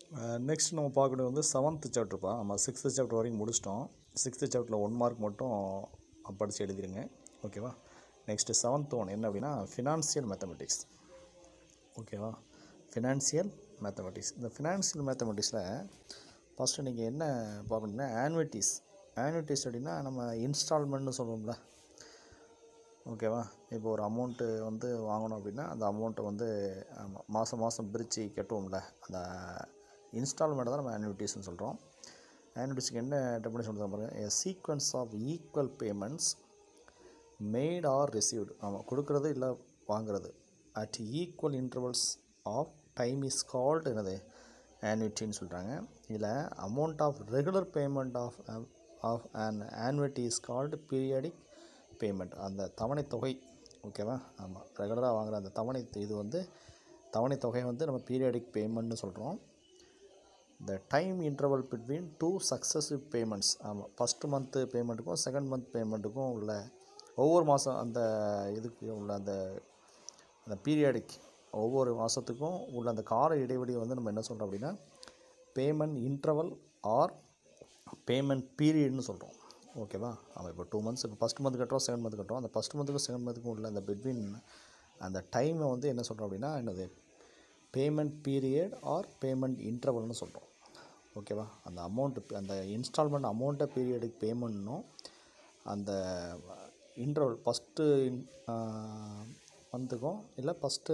next நம்ம பார்க்கறது வந்து செவன்த்து சாப்டர்ப்பா நம்ம சிக்ஸ்த்து சாப்டர் வரைக்கும் முடிச்சிட்டோம் சிக்ஸ்த்து சாப்டரில் ஒன் மார்க் மட்டும் படித்து எழுதிருங்க ஓகேவா நெக்ஸ்ட்டு செவன்த் ஒன் என்ன அப்படின்னா ஃபினான்சியல் மேத்தமெட்டிக்ஸ் ஓகேவா ஃபினான்சியல் மேத்தமெட்டிக்ஸ் இந்த ஃபினான்சியல் மேத்தமெட்டிக்ஸில் ஃபஸ்ட்டு நீங்கள் என்ன பார்க்கணுன்னா ஆனுவிட்டிஸ் ஆனுவிட்டிஸ் அப்படின்னா நம்ம இன்ஸ்டால்மெண்ட்னு சொல்லுவோம்ல ஓகேவா இப்போ ஒரு அமௌண்ட்டு வந்து வாங்கணும் அப்படின்னா அந்த அமௌண்ட்டை வந்து ஆமாம் மாதம் மாதம் பிரித்து கட்டுவோம்ல அந்த இன்ஸ்டால்மெண்ட்டை தான் நம்ம ஆனுவிட்டிஸ்னு சொல்கிறோம் ஆனுவிட்டிஸ்க்கு என்ன டெபினேஷன் சொல்லுறது பாருங்கள் a sequence of equal payments made or received ஆமாம் கொடுக்குறது இல்லை வாங்குறது at equal intervals of time is called என்னது ஆனுவிட்டின்னு சொல்கிறாங்க இதில் amount of regular payment of of an annuity is called periodic payment அந்த தவணை தொகை ஓகேவா ஆமாம் ரெகுலராக வாங்குற அந்த தவணை இது வந்து தவணை தொகை வந்து நம்ம பீரியாடிக் பேமெண்ட்னு சொல்கிறோம் the time interval between two successive payments ஆமாம் ஃபஸ்ட்டு மந்த்து பேமெண்ட்டுக்கும் செகண்ட் மந்த் பேமெண்ட்டுக்கும் உள்ள ஒவ்வொரு மாதம் அந்த இதுக்கு உள்ள அந்த அந்த பீரியாடிக் ஒவ்வொரு மாதத்துக்கும் உள்ள அந்த கால இடைவெளியை வந்து நம்ம என்ன சொல்கிறோம் அப்படின்னா பேமெண்ட் இன்டர்வல் ஆர் பேமெண்ட் பீரியட்னு சொல்கிறோம் ஓகேவா ஆமாம் இப்போ டூ மந்த்ஸ் இப்போ ஃபஸ்ட் மந்த் கட்டுறோம் செகண்ட் மந்த் கட்டுறோம் அந்த ஃபஸ்ட் மந்த்துக்கும் செகண்ட் மந்த்துக்கும் உள்ள அந்த பிட்வீன் அந்த டைமை வந்து என்ன சொல்கிறோம் அப்படின்னா என்னது பேமெண்ட் பீரியட் ஆர் பேமெண்ட் இன்டர்வல்னு சொல்கிறோம் ஓகேவா அந்த அமௌண்ட்டு அந்த இன்ஸ்டால்மெண்ட் அமௌண்ட்டை பீரியடுக்கு பேமெண்ட்னும் அந்த இன்டர்வல் ஃபஸ்ட்டு மந்த்துக்கும் இல்லை ஃபஸ்ட்டு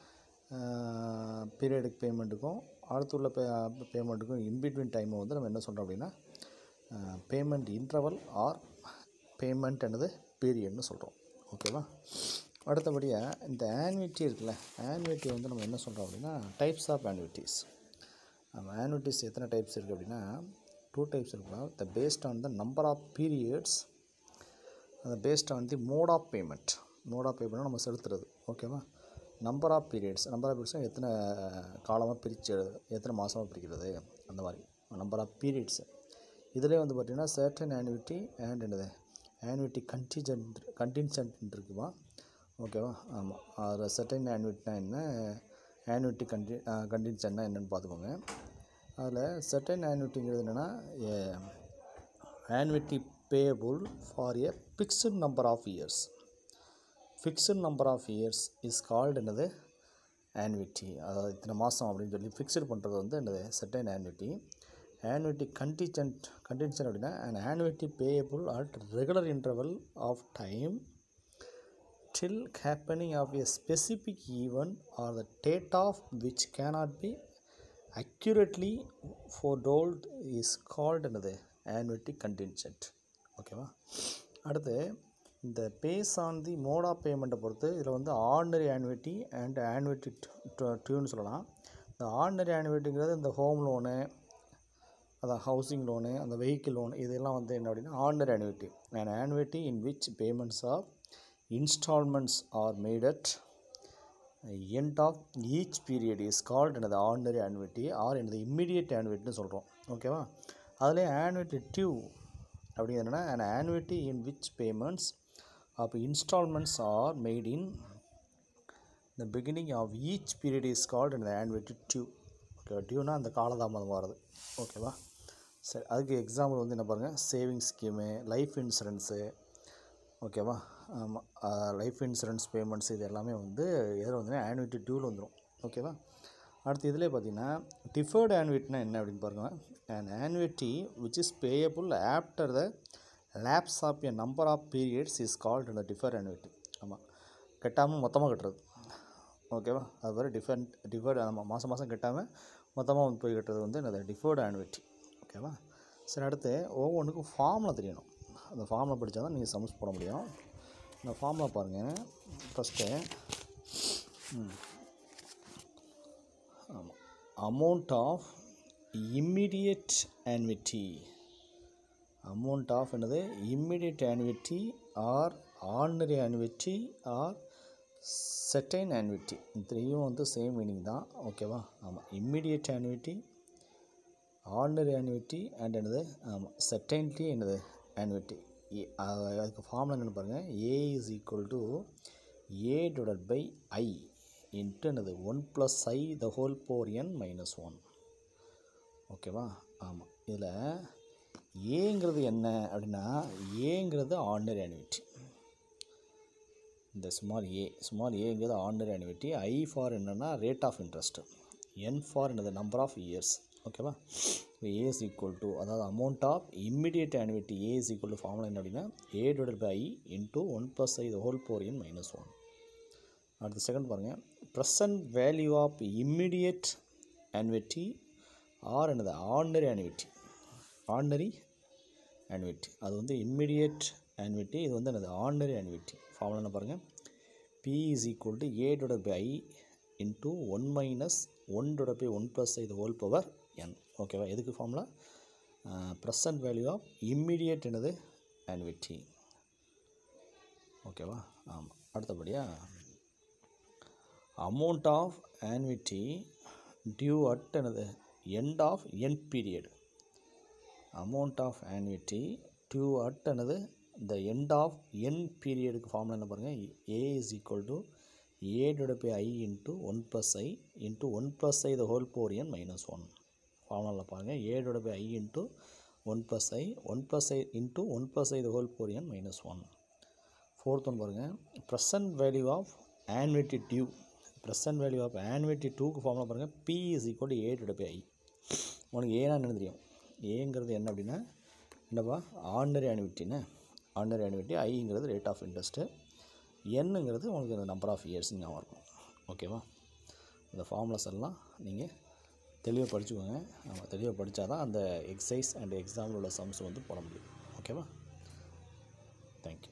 பீரியடுக்கு பேமெண்ட்டுக்கும் அடுத்து உள்ள பே பேமெண்ட்டுக்கும் இன்பிட்வீன் டைமை வந்து நம்ம என்ன சொல்கிறோம் அப்படின்னா பேமெண்ட் இன்டர்வல் ஆர் பேமெண்ட் என்னது பீரியட்னு சொல்கிறோம் ஓகேவா அடுத்தபடியாக இந்த ஆன்விட்டி இருக்குல்ல ஆன்விட்டி வந்து நம்ம என்ன சொல்கிறோம் அப்படின்னா டைப்ஸ் ஆஃப் ஆன்விட்டிஸ் நம்ம ஆன்விட்டிஸ் எத்தனை டைப்ஸ் இருக்குது அப்படின்னா டூ டைப்ஸ் இருக்கலாம் the based on the number of periods அந்த based on the mode of payment mode of பேமெண்ட்னா நம்ம செலுத்துறது ஓகேவா number of periods number of பீரியட்ஸ்னால் எத்தனை காலமாக பிரித்து எத்தனை மாதமாக பிரிக்கிறது அந்த மாதிரி நம்பர் ஆஃப் பீரியட்ஸு இதிலே வந்து பார்த்திங்கன்னா சர்டன் ஆன்விட்டி அண்ட் என்னது ஆன்விட்டி கண்டிஜென்ட் கண்டின்சென்ட் இருக்குமா ஓகேவா ஆமாம் அதில் சர்டன் ஆன்விட்னா என்ன ஆன்விட்டி கண்டி கண்டின்சென்ட்னா என்னென்னு பார்த்துக்கோங்க அதில் சர்டன் ஆன்விட்டிங்கிறது என்னென்னா annuity payable for a fixed number of years fixed number of years is called என்னது ஆன்விட்டி அதாவது இத்தனை மாதம் அப்படின்னு சொல்லி ஃபிக்ஸ்டு பண்ணுறது வந்து என்னது certain annuity annuity contingent contingent அப்படின்னா and annuity payable at regular interval of time till happening of a specific event or the date of which cannot be accurately foretold is called என்னது annuity contingent ஓகேவா அடுத்து இந்த base on the mode of பேமெண்ட்டை பொறுத்து இதில் வந்து ordinary annuity and annuity டியூன்னு சொல்லலாம் இந்த ஆர்டினரி ஆன்விட்டிங்கிறது இந்த ஹோம் லோனு அதான் ஹவுசிங் லோனு அந்த வெஹிக்கிள் லோன் இதெல்லாம் வந்து என்ன அப்படின்னா ordinary annuity and annuity in which payments of installments are made at end of each period is called எனது ஆர்டினரி annuity ஆர் எனது இம்மிடியட் annuityன்னு சொல்கிறோம் ஓகேவா அதிலே annuity due அப்படிங்கிறது என்னென்னா an annuity in which payments of installments are made in the beginning of each period is called எனது annuity due ஓகேவா டியூனா அந்த காலதாமதம் வர்றது ஓகேவா சரி அதுக்கு எக்ஸாம்பிள் வந்து என்ன பாருங்கள் சேவிங்ஸ் ஸ்கீமு லைஃப் இன்சூரன்ஸு ஓகேவா ஆமாம் லைஃப் இன்சூரன்ஸ் பேமெண்ட்ஸ் இது எல்லாமே வந்து எதில் வந்துன்னா ஆனுவிட்டி டியூவில் வந்துடும் ஓகேவா அடுத்து இதில் பார்த்தீங்கன்னா டிஃபர்டு ஆனுவிட்டினா என்ன அப்படின்னு பாருங்கள் and annuity which is payable after the lapse of a number of periods is called இந்த டிஃபர் ஆனுவிட்டி ஆமாம் கட்டாமல் மொத்தமாக கட்டுறது ஓகேவா அது மாதிரி டிஃபரெண்ட் டிஃபர்டு நம்ம மாதம் மாதம் கட்டாமல் மொத்தமாக போய் கட்டுறது வந்து என்னது டிஃபர்டு ஆனுவிட்டி ஓகேவா சரி அடுத்து ஒவ்வொன்றுக்கும் ஃபார்மில் தெரியணும் அந்த ஃபார்மில் படித்தா தான் நீங்கள் சம்ஸ் போட முடியும் இந்த ஃபார்மில் பாருங்கள் ஃபஸ்ட்டு ஆமாம் amount of immediate annuity amount of என்னது immediate annuity or ordinary annuity or certain annuity இந்த த்ரீயும் வந்து சேம் மீனிங் தான் ஓகேவா ஆமாம் immediate annuity ordinary annuity and என்னது ஆமாம் செட்டைன்ட்டி என்னது ஆன்விட்டி அதுக்கு ஃபார்முலா என்னென்னு பாருங்கள் A is equal to A divide by I into என்னது one plus I the whole power n minus one ஓகேவா ஆமாம் இதில் ஏங்கிறது என்ன அப்படின்னா ஏங்கிறது ஆர்டினரி அனிவிட்டி இந்த ஸ்மால் ஏ ஸ்மால் ஏங்கிறது ஆர்டினரி அனிவிட்டி ஐ ஃபார் என்னென்னா rate of interest n for என்னது நம்பர் ஆஃப் இயர்ஸ் ஓகேவா இப்போ ஏ இஸ் ஈக்குவல் டு அதாவது amount of immediate annuity A is equal to formula என்ன அப்படின்னா A divide by I into one plus I whole power n minus one அடுத்த second பாருங்கள் present value of immediate annuity or என்னது ordinary annuity ordinary annuity அது வந்து immediate annuity இது வந்து என்னது ஆர்டினரி annuity ஃபார்முலா என்ன பாருங்கள் P is equal to A dot by I into one minus one dot by one plus இது whole power n ஓகேவா எதுக்கு formula present value of immediate என்னது annuity ஓகேவா ஆமாம் அடுத்தபடியாக amount of annuity due at என்னது end of n period amount of annuity due at என்னது இந்த எண்ட் ஆஃப் என் பீரியடுக்கு ஃபார்முலா என்ன பாருங்கள் A is equal to A divide by I into one plus I into one plus I the whole power n minus one ஃபார்முலாவில் பாருங்கள் A divide by I into one plus I one plus I into one plus I the whole power n minus one fourth one பாருங்கள் present value of annuity due present value of annuity டூக்கு formula பாருங்கள் P is equal to A divide by I உனக்கு ஏன்னா என்ன தெரியும் ஏங்கிறது என்ன அப்படின்னா என்னப்பா ஆர்டினரி annuityன்னு ordinary annuity ஐங்கிறது rate of interest என்னங்கிறது உங்களுக்கு இந்த நம்பர் ஆஃப் இயர்ஸ் ஞாபகம் இருக்கும் ஓகேவா இந்த ஃபார்முலாஸ் எல்லாம் நீங்கள் தெளிவாக படிச்சுக்கோங்க ஆமாம் தெளிவாக படித்தா தான் அந்த எக்ஸசைஸ் அண்ட் எக்ஸாமில் உள்ள சம்ஸ் வந்து போட முடியும் ஓகேவா தேங்க்யூ